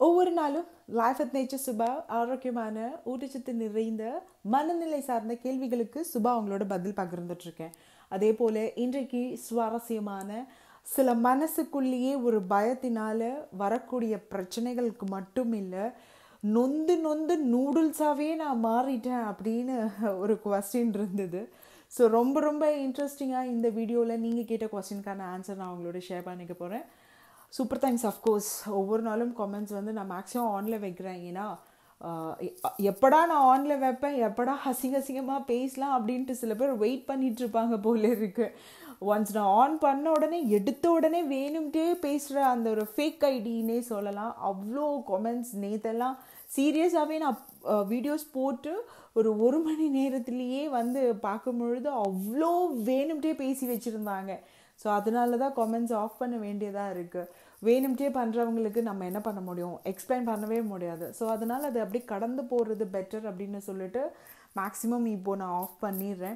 ஒவ்வொரு நாளும் life at nature Subha ஆரோக்கியமான ஊட்டச்சத்து நிறைந்த மனநிலை சார்ந்த கேள்விகளுக்கு சுபா அவங்களோட பதில் பகிர்ந்துட்டு இருக்கேன் அதே போல் இன்றைக்கு சுவாரஸ்யமான சில மனசுக்குள்ளேயே ஒரு பயத்தினால வரக்கூடிய பிரச்சனைகளுக்கு மட்டும் இல்லை நொந்து நொந்து நூடுல்ஸாகவே நான் மாறிட்டேன் அப்படின்னு ஒரு கொஸ்டின் இருந்தது ஸோ ரொம்ப ரொம்ப இன்ட்ரெஸ்டிங்காக இந்த வீடியோவில் நீங்கள் கேட்ட கொஸ்டினுக்கான ஆன்சர் நான் அவங்களோட ஷேர் பண்ணிக்க போகிறேன் சூப்பர் தேங்க்ஸ் அஃப்கோர்ஸ் ஒவ்வொரு நாளும் காமெண்ட்ஸ் வந்து நான் மேக்ஸிமம் ஆனில் வைக்கிறேன் ஏன்னா ஆஹ் எ- எப்படா நான் ஆனில் வைப்பேன் எப்படா அசிங்க அசிங்கமாக பேசலாம் அப்படின்ட்டு சில பேர் வெயிட் பண்ணிட்டு இருப்பாங்க போல இருக்கு ஒன்ஸ் நான் ஆன் பண்ண உடனே எடுத்த உடனே வேணும்ட்டே பேசுகிற அந்த ஒரு ஃபேக் ஐடின்னே சொல்லலாம் அவ்வளோ கமெண்ட்ஸ் நேத்தெல்லாம் சீரியஸாகவே நான் வீடியோஸ் போட்டு ஒரு ஒரு மணி நேரத்துலேயே வந்து பார்க்கும் பொழுது அவ்வளோ வேணும்ட்டே பேசி வச்சுருந்தாங்க ஸோ அதனால தான் கமெண்ட்ஸ் ஆஃப் பண்ண வேண்டியதாக இருக்குது வேணும்ட்டே பண்ணுறவங்களுக்கு நம்ம என்ன பண்ண முடியும் எக்ஸ்பிளைன் பண்ணவே முடியாது ஸோ அதனால் அது அப்படியே கடந்து போகிறது பெட்டர் அப்படின்னு சொல்லிட்டு மேக்ஸிமம் இப்போ நான் ஆஃப் பண்ணிடுறேன்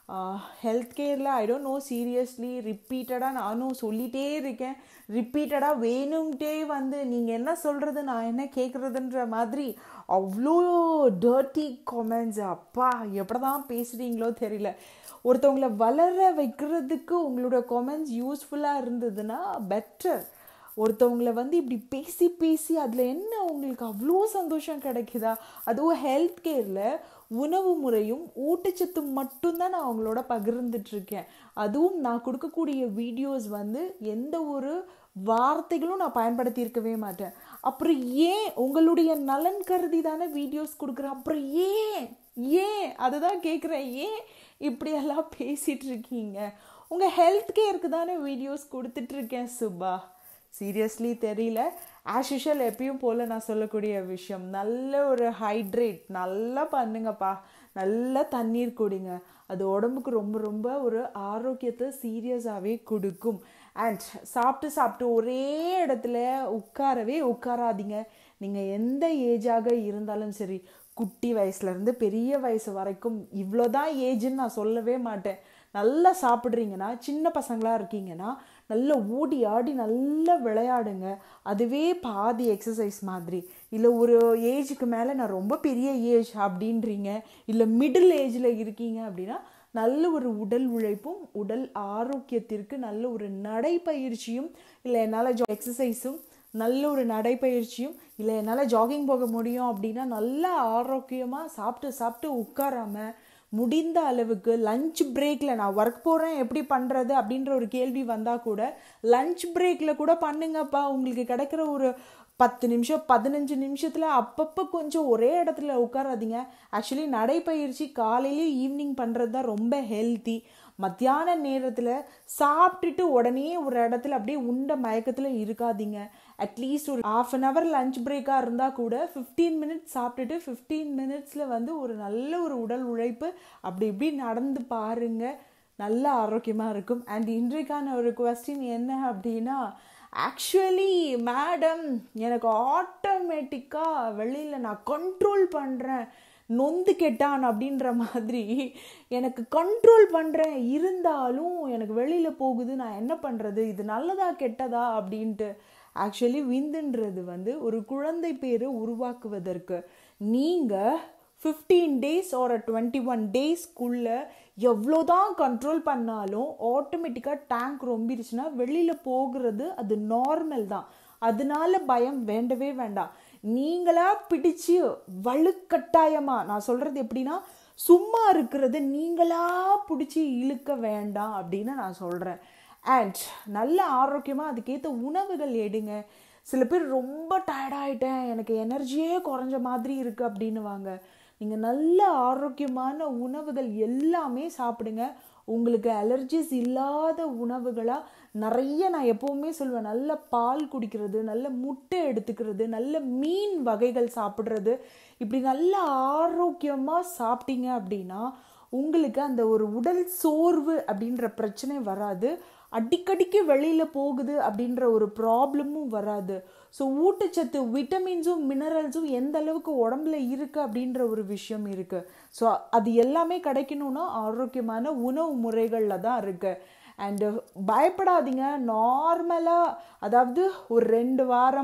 ஹெல்த் கேரில் ஐ டோன்ட் நோ சீரியஸ்லி ரிப்பீட்டடாக நானும் சொல்லிகிட்டே இருக்கேன் ரிப்பீட்டடாக வேணும்ட்டே வந்து நீங்கள் என்ன சொல்கிறது நான் என்ன கேட்குறதுன்ற மாதிரி அவ்வளோ டர்ட்டி காமெண்ட்ஸ் அப்பா எப்படி தான் பேசுகிறீங்களோ தெரியல ஒருத்தவங்கள வளர வைக்கிறதுக்கு உங்களோட கமெண்ட்ஸ் யூஸ்ஃபுல்லாக இருந்ததுன்னா பெட்டர் ஒருத்தவங்கள வந்து இப்படி பேசி பேசி அதில் என்ன உங்களுக்கு அவ்வளோ சந்தோஷம் கிடைக்குதா அதுவும் ஹெல்த் கேரில் உணவு முறையும் ஊட்டச்சத்து மட்டும்தான் நான் அவங்களோட பகிர்ந்துட்டு இருக்கேன் அதுவும் நான் கொடுக்கக்கூடிய வீடியோஸ் வந்து எந்த ஒரு வார்த்தைகளும் நான் பயன்படுத்தி இருக்கவே மாட்டேன் அப்புறம் ஏன் உங்களுடைய நலன் கருதி தானே வீடியோஸ் கொடுக்குறேன் அப்புறம் ஏன் ஏன் அதுதான் கேட்குறேன் ஏன் இப்படியெல்லாம் பேசிட்டு இருக்கீங்க உங்கள் ஹெல்த் கேருக்கு தானே வீடியோஸ் கொடுத்துட்ருக்கேன் சுபா சீரியஸ்லி தெரியல ஆஸ் யூஷுவல் எப்பயும் போல் நான் சொல்லக்கூடிய விஷயம் நல்ல ஒரு ஹைட்ரேட் நல்லா பண்ணுங்கப்பா நல்லா தண்ணீர் குடிங்க அது உடம்புக்கு ரொம்ப ரொம்ப ஒரு ஆரோக்கியத்தை சீரியஸாகவே கொடுக்கும் அண்ட் சாப்பிட்டு சாப்பிட்டு ஒரே இடத்துல உட்காரவே உட்காராதீங்க நீங்கள் எந்த ஏஜாக இருந்தாலும் சரி குட்டி வயசுலேருந்து பெரிய வயசு வரைக்கும் இவ்வளோதான் ஏஜ்னு நான் சொல்லவே மாட்டேன் நல்லா சாப்பிட்றீங்கன்னா சின்ன பசங்களாக இருக்கீங்கன்னா நல்லா ஓடி ஆடி நல்லா விளையாடுங்க அதுவே பாதி எக்ஸசைஸ் மாதிரி இல்லை ஒரு ஏஜுக்கு மேலே நான் ரொம்ப பெரிய ஏஜ் அப்படின்றீங்க இல்லை மிடில் ஏஜில் இருக்கீங்க அப்படின்னா நல்ல ஒரு உடல் உழைப்பும் உடல் ஆரோக்கியத்திற்கு நல்ல ஒரு நடைப்பயிற்சியும் இல்லை என்னால் ஜா எக்ஸசைஸும் நல்ல ஒரு நடைப்பயிற்சியும் இல்லை என்னால் ஜாகிங் போக முடியும் அப்படின்னா நல்லா ஆரோக்கியமாக சாப்பிட்டு சாப்பிட்டு உட்காராம முடிந்த அளவுக்கு லஞ்ச் பிரேக்கில் நான் ஒர்க் போகிறேன் எப்படி பண்ணுறது அப்படின்ற ஒரு கேள்வி வந்தால் கூட லஞ்ச் பிரேக்கில் கூட பண்ணுங்கப்பா உங்களுக்கு கிடைக்கிற ஒரு பத்து நிமிஷம் பதினஞ்சு நிமிஷத்தில் அப்பப்போ கொஞ்சம் ஒரே இடத்துல உட்காராதீங்க ஆக்சுவலி நடைப்பயிற்சி காலையிலேயும் ஈவினிங் பண்ணுறது தான் ரொம்ப ஹெல்த்தி மத்தியான நேரத்தில் சாப்பிட்டுட்டு உடனே ஒரு இடத்துல அப்படியே உண்ட மயக்கத்தில் இருக்காதீங்க அட்லீஸ்ட் ஒரு ஆஃப் அன் ஹவர் லஞ்ச் பிரேக்காக இருந்தால் கூட ஃபிஃப்டீன் மினிட்ஸ் சாப்பிட்டுட்டு ஃபிஃப்டீன் மினிட்ஸில் வந்து ஒரு நல்ல ஒரு உடல் உழைப்பு அப்படி இப்படி நடந்து பாருங்க நல்ல ஆரோக்கியமாக இருக்கும் அண்ட் இன்றைக்கான ஒரு கொஸ்டின் என்ன அப்படின்னா ஆக்சுவலி மேடம் எனக்கு ஆட்டோமேட்டிக்காக வெளியில் நான் கண்ட்ரோல் பண்ணுறேன் நொந்து கெட்டான் அப்படின்ற மாதிரி எனக்கு கண்ட்ரோல் பண்ணுறேன் இருந்தாலும் எனக்கு வெளியில் போகுது நான் என்ன பண்ணுறது இது நல்லதா கெட்டதா அப்படின்ட்டு ஆக்சுவலி விந்துன்றது வந்து ஒரு குழந்தை பேரை உருவாக்குவதற்கு நீங்கள் ஃபிஃப்டீன் டேஸ் ஒரு டுவெண்ட்டி ஒன் டேஸ்க்குள்ளே எவ்வளோதான் கண்ட்ரோல் பண்ணாலும் ஆட்டோமேட்டிக்காக டேங்க் ரொம்பிருச்சுன்னா வெளியில் போகிறது அது நார்மல் தான் அதனால பயம் வேண்டவே வேண்டாம் நீங்களா பிடிச்சு வலுக்கட்டாயமாக நான் சொல்கிறது எப்படின்னா சும்மா இருக்கிறது நீங்களா பிடிச்சி இழுக்க வேண்டாம் அப்படின்னு நான் சொல்கிறேன் அண்ட் நல்ல ஆரோக்கியமாக அதுக்கேற்ற உணவுகள் எடுங்க சில பேர் ரொம்ப டயர்டாயிட்டேன் எனக்கு எனர்ஜியே குறைஞ்ச மாதிரி இருக்குது அப்படின்னுவாங்க நீங்கள் நல்ல ஆரோக்கியமான உணவுகள் எல்லாமே சாப்பிடுங்க உங்களுக்கு அலர்ஜிஸ் இல்லாத உணவுகளாக நிறைய நான் எப்போவுமே சொல்லுவேன் நல்ல பால் குடிக்கிறது நல்ல முட்டை எடுத்துக்கிறது நல்ல மீன் வகைகள் சாப்பிட்றது இப்படி நல்ல ஆரோக்கியமாக சாப்பிட்டீங்க அப்படின்னா உங்களுக்கு அந்த ஒரு உடல் சோர்வு அப்படின்ற பிரச்சனை வராது அடிக்கடிக்கு வெளியில் போகுது அப்படின்ற ஒரு ப்ராப்ளமும் வராது ஸோ ஊட்டச்சத்து விட்டமின்ஸும் மினரல்ஸும் எந்த அளவுக்கு உடம்புல இருக்குது அப்படின்ற ஒரு விஷயம் இருக்குது ஸோ அது எல்லாமே கிடைக்கணும்னா ஆரோக்கியமான உணவு முறைகளில் தான் இருக்குது அண்டு பயப்படாதீங்க நார்மலாக அதாவது ஒரு ரெண்டு வாரம்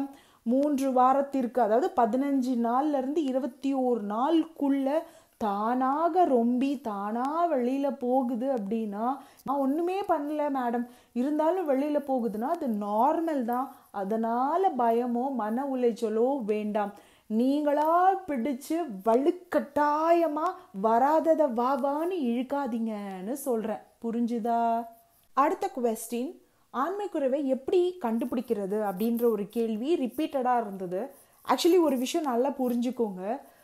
மூன்று வாரத்திற்கு அதாவது பதினஞ்சு நாள்ல இருந்து இருபத்தி ஒரு நாளுக்குள்ள தானாக ரொம்பி தானா வெளியில போகுது அப்படின்னா நான் ஒண்ணுமே பண்ணல மேடம் இருந்தாலும் வெளியில போகுதுன்னா அது நார்மல் தான் அதனால பயமோ மன உளைச்சலோ வேண்டாம் நீங்களா பிடிச்சு வலுக்கட்டாயமா வராதத வா வான்னு இழுக்காதீங்கன்னு சொல்றேன் புரிஞ்சுதா அடுத்த கொஸ்டின் ஆண்மை குறைவை எப்படி கண்டுபிடிக்கிறது அப்படின்ற ஒரு கேள்வி ரிப்பீட்டடாக இருந்தது ஆக்சுவலி ஒரு விஷயம் நல்லா புரிஞ்சுக்கோங்க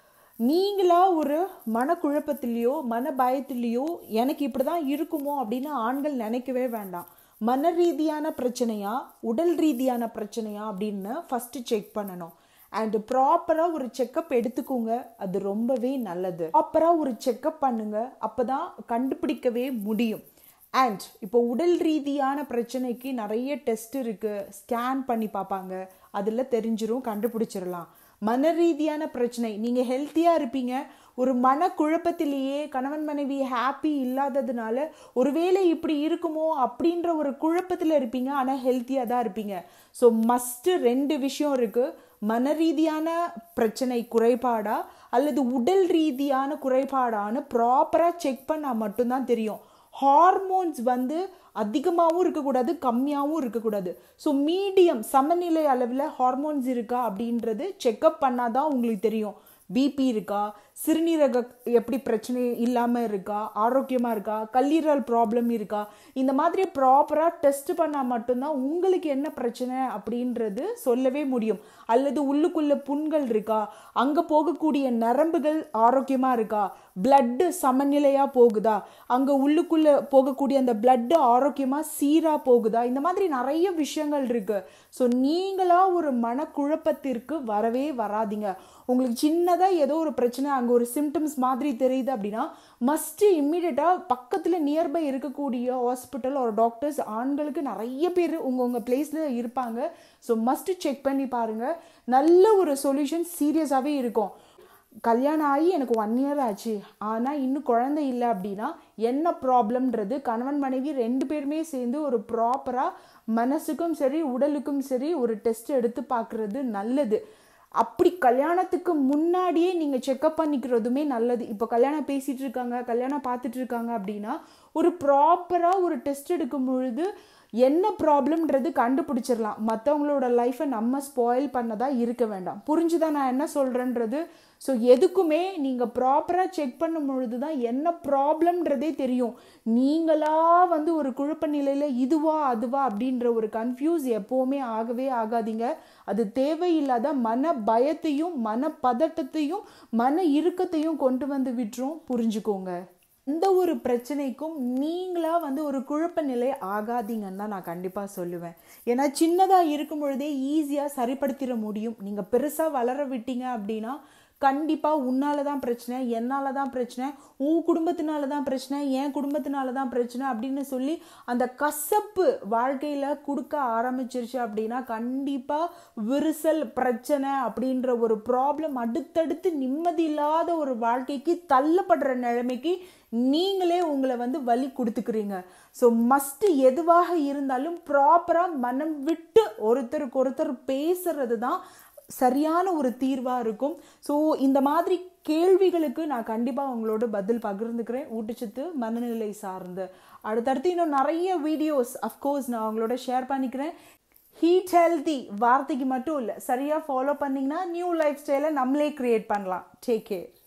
நீங்களா ஒரு மனக்குழப்பத்திலேயோ மன பயத்திலேயோ எனக்கு இப்படி தான் இருக்குமோ அப்படின்னு ஆண்கள் நினைக்கவே வேண்டாம் மன ரீதியான பிரச்சனையா உடல் ரீதியான பிரச்சனையா அப்படின்னு ஃபஸ்ட்டு செக் பண்ணணும் அண்ட் ப்ராப்பராக ஒரு செக்கப் எடுத்துக்கோங்க அது ரொம்பவே நல்லது ப்ராப்பராக ஒரு செக்கப் பண்ணுங்க அப்பதான் கண்டுபிடிக்கவே முடியும் அண்ட் இப்போ உடல் ரீதியான பிரச்சனைக்கு நிறைய டெஸ்ட் இருக்கு ஸ்கேன் பண்ணி பார்ப்பாங்க அதில் தெரிஞ்சிரும் கண்டுபிடிச்சிடலாம் மன ரீதியான பிரச்சனை நீங்கள் ஹெல்த்தியாக இருப்பீங்க ஒரு மன குழப்பத்திலேயே கணவன் மனைவி ஹாப்பி இல்லாததுனால ஒருவேளை இப்படி இருக்குமோ அப்படின்ற ஒரு குழப்பத்தில் இருப்பீங்க ஆனால் ஹெல்த்தியாக தான் இருப்பீங்க ஸோ மஸ்ட்டு ரெண்டு விஷயம் இருக்குது மன ரீதியான பிரச்சனை குறைபாடா அல்லது உடல் ரீதியான குறைபாடான்னு ப்ராப்பராக செக் பண்ணால் மட்டும்தான் தெரியும் ஹார்மோன்ஸ் வந்து அதிகமாகவும் இருக்கக்கூடாது கம்மியாகவும் இருக்கக்கூடாது ஸோ மீடியம் சமநிலை அளவில் ஹார்மோன்ஸ் இருக்கா அப்படின்றது செக்கப் பண்ணாதான் உங்களுக்கு தெரியும் பிபி இருக்கா சிறுநீரக எப்படி பிரச்சனை இல்லாமல் இருக்கா ஆரோக்கியமாக இருக்கா கல்லீரல் ப்ராப்ளம் இருக்கா இந்த மாதிரி ப்ராப்பராக டெஸ்ட் பண்ணால் மட்டும்தான் உங்களுக்கு என்ன பிரச்சனை அப்படின்றது சொல்லவே முடியும் அல்லது உள்ளுக்குள்ள புண்கள் இருக்கா அங்கே போகக்கூடிய நரம்புகள் ஆரோக்கியமாக இருக்கா பிளட்டு சமநிலையாக போகுதா அங்கே உள்ளுக்குள்ளே போகக்கூடிய அந்த பிளட்டு ஆரோக்கியமாக சீராக போகுதா இந்த மாதிரி நிறைய விஷயங்கள் இருக்கு ஸோ நீங்களா ஒரு மனக்குழப்பத்திற்கு வரவே வராதிங்க உங்களுக்கு சின்னதாக ஏதோ ஒரு பிரச்சனை அங்கே ஒரு சிம்டம்ஸ் மாதிரி தெரியுது அப்படின்னா மஸ்ட்டு இம்மிடியட்டாக பக்கத்தில் நியர்பை இருக்கக்கூடிய ஹாஸ்பிட்டல் ஒரு டாக்டர்ஸ் ஆண்களுக்கு நிறைய பேர் உங்கள் உங்கள் பிளேஸில் இருப்பாங்க ஸோ மஸ்ட்டு செக் பண்ணி பாருங்கள் நல்ல ஒரு சொல்யூஷன் சீரியஸாகவே இருக்கும் கல்யாணம் ஆகி எனக்கு ஒன் இயர் ஆச்சு ஆனால் இன்னும் குழந்தை இல்லை அப்படின்னா என்ன ப்ராப்ளம்ன்றது கணவன் மனைவி ரெண்டு பேருமே சேர்ந்து ஒரு ப்ராப்பராக மனசுக்கும் சரி உடலுக்கும் சரி ஒரு டெஸ்ட் எடுத்து பார்க்குறது நல்லது அப்படி கல்யாணத்துக்கு முன்னாடியே நீங்கள் செக்கப் பண்ணிக்கிறதுமே நல்லது இப்போ கல்யாணம் பேசிகிட்டு இருக்காங்க கல்யாணம் பார்த்துட்டு இருக்காங்க அப்படின்னா ஒரு ப்ராப்பராக ஒரு டெஸ்ட் எடுக்கும் பொழுது என்ன ப்ராப்ளம்ன்றது கண்டுபிடிச்சிடலாம் மற்றவங்களோட லைஃப்பை நம்ம ஸ்பாயில் பண்ணதாக இருக்க வேண்டாம் புரிஞ்சுதான் நான் என்ன சொல்கிறேன்றது ஸோ எதுக்குமே நீங்கள் ப்ராப்பராக செக் பண்ணும் பொழுது தான் என்ன ப்ராப்ளம்ன்றதே தெரியும் நீங்களா வந்து ஒரு குழப்ப நிலையில் இதுவா அதுவா அப்படின்ற ஒரு கன்ஃபியூஸ் எப்போவுமே ஆகவே ஆகாதீங்க அது தேவையில்லாத மன பயத்தையும் மன பதட்டத்தையும் மன இறுக்கத்தையும் கொண்டு வந்து விட்டுரும் புரிஞ்சுக்கோங்க எந்த ஒரு பிரச்சனைக்கும் நீங்களா வந்து ஒரு குழப்ப நிலை ஆகாதீங்கன்னு தான் நான் கண்டிப்பாக சொல்லுவேன் ஏன்னா சின்னதாக இருக்கும் பொழுதே ஈஸியாக சரிப்படுத்திட முடியும் நீங்கள் பெருசாக வளர விட்டீங்க அப்படின்னா கண்டிப்பாக உன்னால தான் பிரச்சனை என்னால் தான் பிரச்சனை உன் குடும்பத்தினால தான் பிரச்சனை என் குடும்பத்தினால தான் பிரச்சனை அப்படின்னு சொல்லி அந்த கசப்பு வாழ்க்கையில் கொடுக்க ஆரம்பிச்சிருச்சு அப்படின்னா கண்டிப்பாக விரிசல் பிரச்சனை அப்படின்ற ஒரு ப்ராப்ளம் அடுத்தடுத்து நிம்மதி இல்லாத ஒரு வாழ்க்கைக்கு தள்ளப்படுற நிலைமைக்கு நீங்களே உங்களை வந்து வலி கொடுத்துக்கிறீங்க ஸோ மஸ்ட் எதுவாக இருந்தாலும் ப்ராப்பராக மனம் விட்டு ஒருத்தருக்கு ஒருத்தர் பேசுறது தான் சரியான ஒரு தீர்வாக இருக்கும் ஸோ இந்த மாதிரி கேள்விகளுக்கு நான் கண்டிப்பாக உங்களோட பதில் பகிர்ந்துக்கிறேன் ஊட்டச்சத்து மனநிலை சார்ந்து அடுத்தடுத்து இன்னும் நிறைய வீடியோஸ் அஃப்கோர்ஸ் நான் உங்களோட ஷேர் பண்ணிக்கிறேன் ஹீட் ஹெல்தி வார்த்தைக்கு மட்டும் இல்லை சரியாக ஃபாலோ பண்ணிங்கன்னா நியூ லைஃப் ஸ்டைலை நம்மளே க்ரியேட் பண்ணலாம் டேக் கேர்